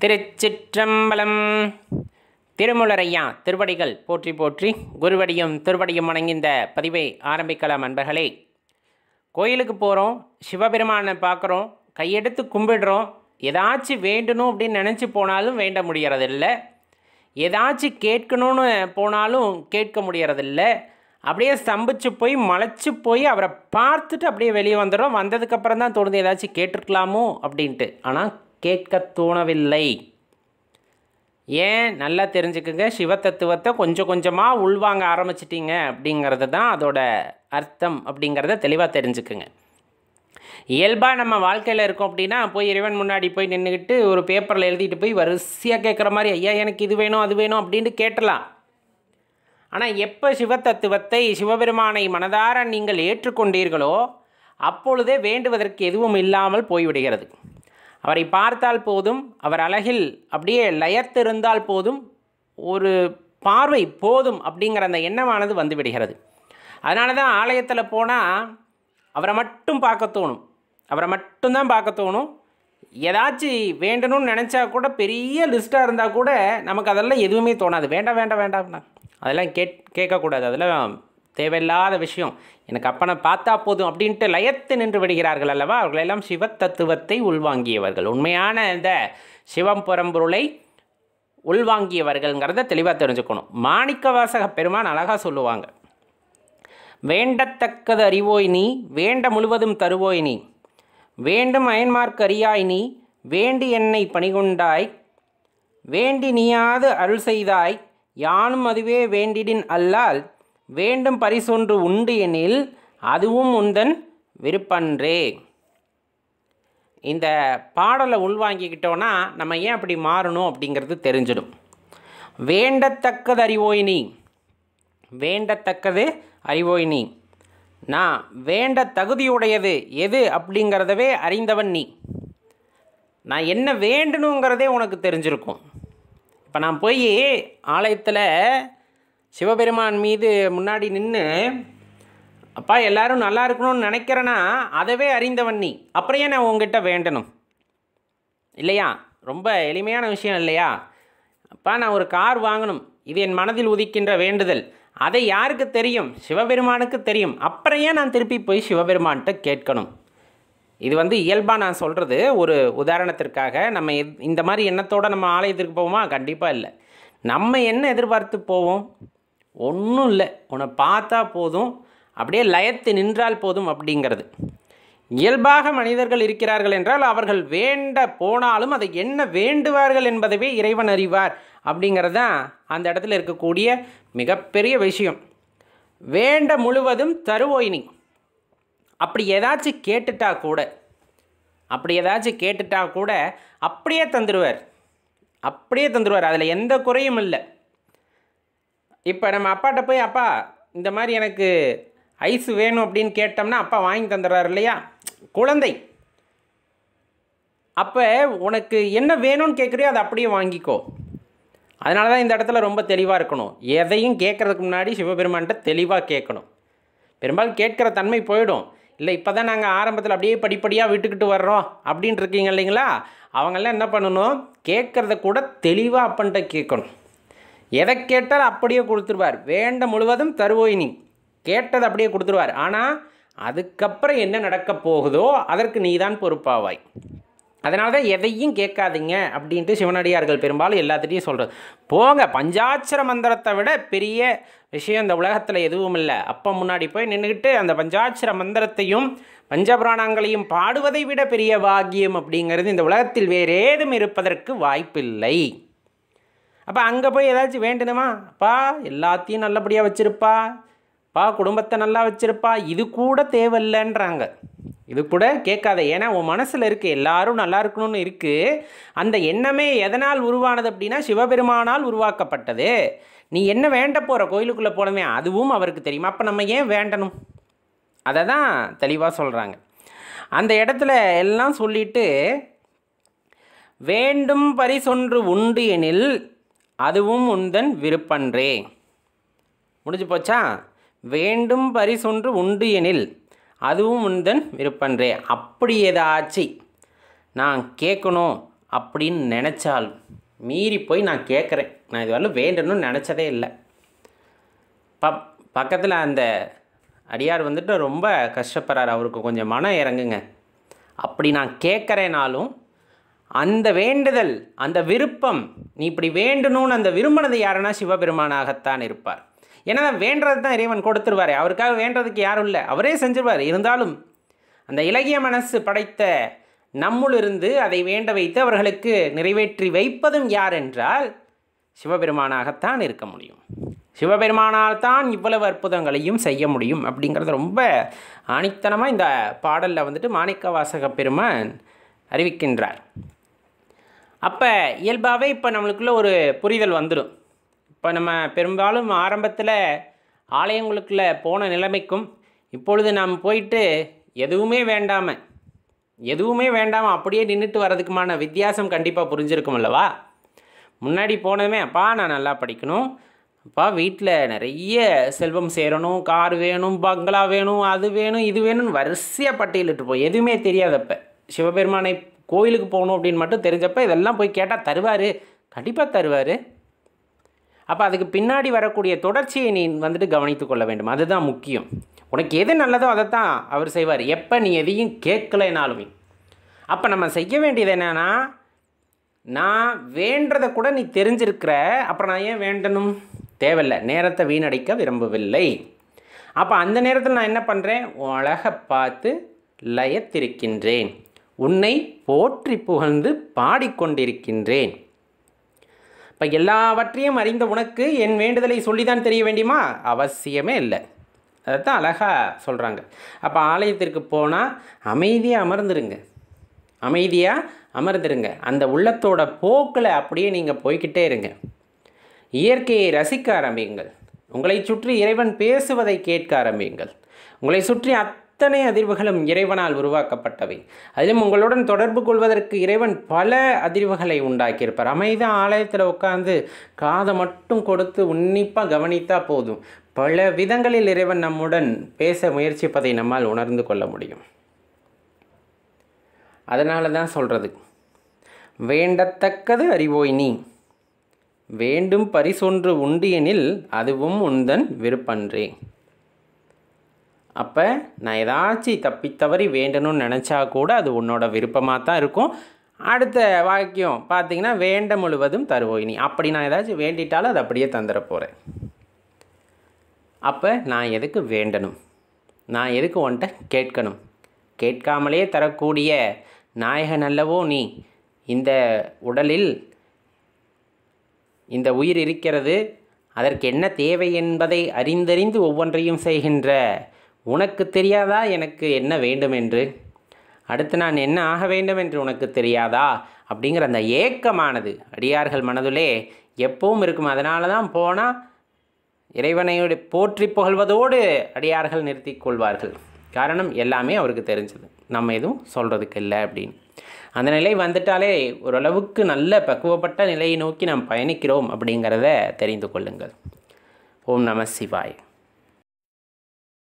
திருச்சிற்றம்பலம் திருமுலரையா திருவடிகள் போற்றி போற்றி குருவடியும் திருவடியும் வணங்கி இந்த பதிவை ஆரம்பிக்கலாம் அன்பர்களே கோயிலுக்கு போகிறோம் சிவபெருமானை பார்க்குறோம் கையெடுத்து கும்பிடுறோம் ஏதாச்சும் வேண்டணும் அப்படின்னு நினச்சி போனாலும் வேண்ட முடியறதில்ல ஏதாச்சும் கேட்கணும்னு போனாலும் கேட்க முடியறதில்ல அப்படியே ஸ்தம்பிச்சு போய் மலைச்சு போய் அவரை பார்த்துட்டு அப்படியே வெளியே வந்துடுறோம் வந்ததுக்கப்புறம் தான் தோணுது ஏதாச்சும் கேட்டிருக்கலாமோ அப்படின்ட்டு ஆனால் கேட்க தோணவில்லை ஏன் நல்லா தெரிஞ்சுக்குங்க சிவத்தத்துவத்தை கொஞ்சம் கொஞ்சமாக உள்வாங்க ஆரம்பிச்சிட்டீங்க அப்படிங்கிறது தான் அதோட அர்த்தம் அப்படிங்கிறத தெளிவாக தெரிஞ்சுக்குங்க இயல்பாக நம்ம வாழ்க்கையில் இருக்கோம் அப்படின்னா போய் இறைவன் முன்னாடி போய் நின்றுக்கிட்டு ஒரு பேப்பரில் எழுதிட்டு போய் வரிசையாக கேட்குற மாதிரி ஐயா எனக்கு இது வேணும் அது வேணும் அப்படின்ட்டு கேட்டலாம் ஆனால் எப்போ சிவத்தத்துவத்தை சிவபெருமானை மனதார நீங்கள் ஏற்றுக்கொண்டீர்களோ அப்பொழுதே வேண்டுவதற்கு எதுவும் இல்லாமல் போய்விடுகிறது அவரை பார்த்தால் போதும் அவர் அழகில் அப்படியே லயத்திருந்தால் போதும் ஒரு பார்வை போதும் அப்படிங்கிற அந்த எண்ணமானது வந்து விடுகிறது அதனால தான் ஆலயத்தில் போனால் அவரை மட்டும் பார்க்க தோணும் அவரை மட்டும்தான் பார்க்க தோணும் ஏதாச்சும் வேண்டணும்னு நினச்சா கூட பெரிய லிஸ்ட்டாக இருந்தால் கூட நமக்கு அதெல்லாம் எதுவுமே தோணாது வேண்டாம் வேண்டாம் வேண்டாம்னா அதெல்லாம் கேட் கேட்கக்கூடாது அதெல்லாம் தேவையில்லாத விஷயம் எனக்கு அப்பனை பார்த்தா போதும் அப்படின்ட்டு லயத்து நின்று விடுகிறார்கள் அல்லவா அவர்களெல்லாம் சிவத்தத்துவத்தை உள்வாங்கியவர்கள் உண்மையான இந்த சிவம் பரம்பொருளை உள்வாங்கியவர்கள்ங்கிறத தெளிவாக தெரிஞ்சுக்கணும் மாணிக்கவாசக பெருமான் அழகாக சொல்லுவாங்க வேண்டத்தக்கது அறிவோய் நீ வேண்ட முழுவதும் தருவோய் நீ வேண்டும் அயன்மார்க் அறியாய் நீ வேண்டி என்னை பணிகொண்டாய் வேண்டி நீயாது அருள் செய்தாய் யானும் அதுவே வேண்டிடின் அல்லால் வேண்டும் பரிசொன்று உண்டு எனில் அதுவும் உந்தன் விருப்பன்றே இந்த பாடலை உள்வாங்கிக்கிட்டோன்னா நம்ம ஏன் அப்படி மாறணும் அப்படிங்கிறது தெரிஞ்சிடும் வேண்டத்தக்கது அறிவோய் நீ வேண்டத்தக்கது அறிவோய் நீ நான் வேண்ட தகுதியுடையது எது அப்படிங்கிறதவே அறிந்தவன் நீ நான் என்ன வேண்டணுங்கிறதே உனக்கு தெரிஞ்சிருக்கும் இப்போ நான் போய் ஆலயத்தில் சிவபெருமான் மீது முன்னாடி நின்று அப்பா எல்லாரும் நல்லா இருக்கணும்னு நினைக்கிறேன்னா அதவே அறிந்தவன் நீ அப்புறம் ஏன் நான் உங்ககிட்ட வேண்டணும் இல்லையா ரொம்ப எளிமையான விஷயம் இல்லையா அப்பா நான் ஒரு கார் வாங்கணும் இது என் மனதில் உதிக்கின்ற வேண்டுதல் அதை யாருக்கு தெரியும் சிவபெருமானுக்கு தெரியும் அப்புறம் ஏன் நான் திருப்பி போய் சிவபெருமான்கிட்ட கேட்கணும் இது வந்து இயல்பாக நான் சொல்கிறது ஒரு உதாரணத்திற்காக நம்ம எத்- இந்த மாதிரி எண்ணத்தோடு நம்ம ஆலயத்திற்கு போவோமா கண்டிப்பாக இல்லை நம்ம என்ன எதிர்பார்த்து போவோம் ஒன்றும் இல்லை உன்னை பார்த்தா போதும் அப்படியே லயத்து நின்றால் போதும் அப்படிங்கிறது இயல்பாக மனிதர்கள் இருக்கிறார்கள் என்றால் அவர்கள் வேண்ட போனாலும் அதை என்ன வேண்டுவார்கள் என்பதவே இறைவன் அறிவார் அப்படிங்கிறது தான் அந்த இடத்துல இருக்கக்கூடிய மிகப்பெரிய விஷயம் வேண்ட முழுவதும் தருவோய் நீ அப்படி ஏதாச்சும் கேட்டுட்டா கூட அப்படி ஏதாச்சும் கேட்டுட்டா கூட அப்படியே தந்துடுவார் அப்படியே தந்துடுவார் அதில் எந்த குறையும் இல்லை இப்போ நம்ம அப்பாட்ட போய் அப்பா இந்த மாதிரி எனக்கு ஐஸ் வேணும் அப்படின்னு கேட்டோம்னா அப்பா வாங்கி தந்துடுறாரு இல்லையா குழந்தை அப்போ உனக்கு என்ன வேணும்னு கேட்குறியோ அதை அப்படியே வாங்கிக்கோ அதனால தான் இந்த இடத்துல ரொம்ப தெளிவாக இருக்கணும் எதையும் கேட்குறதுக்கு முன்னாடி சிவபெருமான்கிட்ட தெளிவாக கேட்கணும் பெரும்பாலும் கேட்குற தன்மை போயிடும் இல்லை இப்போ தான் நாங்கள் ஆரம்பத்தில் அப்படியே படிப்படியாக விட்டுக்கிட்டு வர்றோம் அப்படின்னு இருக்கீங்க இல்லைங்களா அவங்கெல்லாம் என்ன பண்ணணும் கேட்குறத கூட தெளிவாக அப்பன்ட்ட கேட்கணும் எதை கேட்டாலும் அப்படியே கொடுத்துருவார் வேண்ட முழுவதும் தருவோய் நீ கேட்டதை அப்படியே கொடுத்துருவார் ஆனால் அதுக்கப்புறம் என்ன நடக்க போகுதோ அதற்கு நீதான் பொறுப்பாவாய் அதனால தான் எதையும் கேட்காதீங்க அப்படின்ட்டு சிவனடியார்கள் பெரும்பாலும் எல்லாத்திட்டையும் சொல்கிறது போங்க பஞ்சாட்சர மந்திரத்தை விட பெரிய விஷயம் இந்த உலகத்தில் எதுவும் இல்லை அப்போ முன்னாடி போய் நின்றுக்கிட்டு அந்த பஞ்சாட்சர மந்திரத்தையும் பஞ்சபுராணங்களையும் பாடுவதை விட பெரிய பாக்கியம் அப்படிங்கிறது இந்த உலகத்தில் வேறு ஏதும் இருப்பதற்கு வாய்ப்பில்லை அப்போ அங்கே போய் ஏதாச்சும் வேண்டணுமா அப்பா எல்லாத்தையும் நல்லபடியாக வச்சிருப்பா பா குடும்பத்தை நல்லா வச்சிருப்பா இது கூட தேவையில்லைன்றாங்க இது கூட கேட்காத ஏன்னா உன் மனசில் இருக்கு எல்லாரும் நல்லா இருக்கணும்னு இருக்குது அந்த எண்ணமே எதனால் உருவானது அப்படின்னா சிவபெருமானால் உருவாக்கப்பட்டது நீ என்ன வேண்ட போகிற கோயிலுக்குள்ளே போனவே அதுவும் அவருக்கு தெரியுமா அப்போ நம்ம ஏன் வேண்டணும் அதை தான் தெளிவாக சொல்கிறாங்க அந்த இடத்துல எல்லாம் சொல்லிட்டு வேண்டும் பரிசொன்று உண்டு எனில் அதுவும் உந்தன் விருப்பன்றே முடிஞ்சு போச்சா வேண்டும் பரிசொன்று உண்டு எனில் அதுவும் உந்தன் விருப்பன்றே அப்படி ஏதாச்சு நான் கேட்கணும் அப்படின்னு நினச்சாலும் மீறி போய் நான் கேட்குறேன் நான் இதுவரையிலும் வேண்டணும்னு நினச்சதே இல்லை ப பக்கத்தில் அந்த அடியார் வந்துட்டு ரொம்ப கஷ்டப்படுறாரு அவருக்கு கொஞ்சம் மனம் இறங்குங்க அப்படி நான் கேட்குறேனாலும் அந்த வேண்டுதல் அந்த விருப்பம் நீ இப்படி வேண்டணும்னு அந்த விரும்பினது யாருன்னா சிவபெருமானாகத்தான் இருப்பார் ஏன்னா வேண்டது தான் இறைவன் கொடுத்துருவார் அவருக்காக வேண்டதுக்கு யாரும் இல்லை அவரே செஞ்சிருவார் இருந்தாலும் அந்த இலகிய மனசு படைத்த நம்முளிருந்து அதை வேண்ட வைத்து அவர்களுக்கு நிறைவேற்றி வைப்பதும் யார் என்றால் சிவபெருமானாகத்தான் இருக்க முடியும் சிவபெருமானால் தான் இவ்வளவு அற்புதங்களையும் செய்ய முடியும் அப்படிங்கிறது ரொம்ப ஆணித்தனமாக இந்த பாடலில் வந்துட்டு மாணிக்க வாசக பெருமான் அறிவிக்கின்றார் அப்போ இயல்பாகவே இப்போ நம்மளுக்குள்ள ஒரு புரிதல் வந்துடும் இப்போ நம்ம பெரும்பாலும் ஆரம்பத்தில் ஆலயங்களுக்குள்ள போன நிலைமைக்கும் இப்பொழுது நாம் போயிட்டு எதுவுமே வேண்டாமல் எதுவுமே வேண்டாமல் அப்படியே நின்றுட்டு வர்றதுக்குமான வித்தியாசம் கண்டிப்பாக புரிஞ்சிருக்கும் அல்லவா முன்னாடி போனதுமே அப்பா நான் நல்லா படிக்கணும் அப்பா வீட்டில் நிறைய செல்வம் சேரணும் கார் வேணும் பங்களா வேணும் அது வேணும் இது வேணும்னு வரிசையாக பட்டியலிட்டு போய் எதுவுமே தெரியாதப்ப சிவபெருமானை கோயிலுக்கு போகணும் அப்படின்னு மட்டும் தெரிஞ்சப்ப இதெல்லாம் போய் கேட்டால் தருவார் கண்டிப்பாக தருவார் அப்போ அதுக்கு பின்னாடி வரக்கூடிய தொடர்ச்சியை நீ வந்துட்டு கவனித்து கொள்ள வேண்டும் அதுதான் முக்கியம் உனக்கு எது நல்லதோ அதை தான் அவர் செய்வார் எப்போ நீ எதையும் கேட்கலைனாலுமே அப்போ நம்ம செய்ய வேண்டியது என்னென்னா நான் வேண்டதை கூட நீ தெரிஞ்சிருக்கிற அப்புறம் நான் ஏன் வேண்டணும் தேவையில்லை நேரத்தை வீணடிக்க விரும்பவில்லை அப்போ அந்த நேரத்தில் நான் என்ன பண்ணுறேன் உன் அழகை பார்த்து லயத்திருக்கின்றேன் உன்னை போற்றி புகழ்ந்து பாடிக்கொண்டிருக்கின்றேன் இப்போ எல்லாவற்றையும் அறிந்த உனக்கு என் வேண்டுதலை சொல்லிதான் தெரிய வேண்டியமா அவசியமே இல்லை அதைத்தான் அழகாக சொல்கிறாங்க அப்போ ஆலயத்திற்கு போனால் அமைதியாக அமர்ந்துருங்க அமைதியாக அமர்ந்துருங்க அந்த உள்ளத்தோட போக்கில் அப்படியே நீங்கள் போய்கிட்டே இருங்க இயற்கையை ரசிக்க ஆரம்பியுங்கள் உங்களை சுற்றி இறைவன் பேசுவதை கேட்க ஆரம்பியுங்கள் உங்களை சுற்றி அத்தனை அதிர்வுகளும் இறைவனால் உருவாக்கப்பட்டவை அதிலும் உங்களுடன் தொடர்பு கொள்வதற்கு இறைவன் பல அதிர்வுகளை உண்டாக்கியிருப்பார் அமைதியாக ஆலயத்தில் உட்காந்து காதை மட்டும் கொடுத்து உன்னிப்பாக கவனித்தா போதும் பல விதங்களில் இறைவன் நம்முடன் பேச முயற்சிப்பதை நம்மால் உணர்ந்து கொள்ள முடியும் அதனால தான் சொல்கிறது வேண்டத்தக்கது அறிவோய் நீ வேண்டும் பரிசொன்று உண்டு எனில் அதுவும் உந்தன் விருப்பன்றே அப்போ நான் ஏதாச்சும் தப்பித்தவறி வேண்டணும்னு நினச்சா கூட அது உன்னோட விருப்பமாக தான் இருக்கும் அடுத்த வாக்கியம் பார்த்தீங்கன்னா வேண்ட முழுவதும் தருவோய் நீ அப்படி நான் ஏதாச்சும் வேண்டிட்டாலும் அது அப்படியே தந்துட போகிறேன் அப்போ நான் எதுக்கு வேண்டணும் நான் எதுக்கு உன்கிட்ட கேட்கணும் கேட்காமலே தரக்கூடிய நாயகன் அல்லவோ நீ இந்த உடலில் இந்த உயிர் இருக்கிறது அதற்கு என்ன தேவை என்பதை அறிந்தறிந்து ஒவ்வொன்றையும் செய்கின்ற உனக்கு தெரியாதா எனக்கு என்ன வேண்டும் என்று அடுத்து நான் என்ன ஆக வேண்டும் என்று உனக்கு தெரியாதா அப்படிங்கிற அந்த ஏக்கமானது அடியார்கள் மனதிலே எப்பவும் இருக்கும் அதனால தான் போனால் இறைவனையோடு போற்றி புகழ்வதோடு அடியார்கள் நிறுத்தி கொள்வார்கள் காரணம் எல்லாமே அவருக்கு தெரிஞ்சது நம்ம எதுவும் சொல்கிறதுக்கு இல்லை அப்படின்னு அந்த நிலை வந்துட்டாலே ஓரளவுக்கு நல்ல பக்குவப்பட்ட நிலையை நோக்கி நாம் பயணிக்கிறோம் அப்படிங்கிறத தெரிந்து கொள்ளுங்கள் ஓம் நம சிவாய்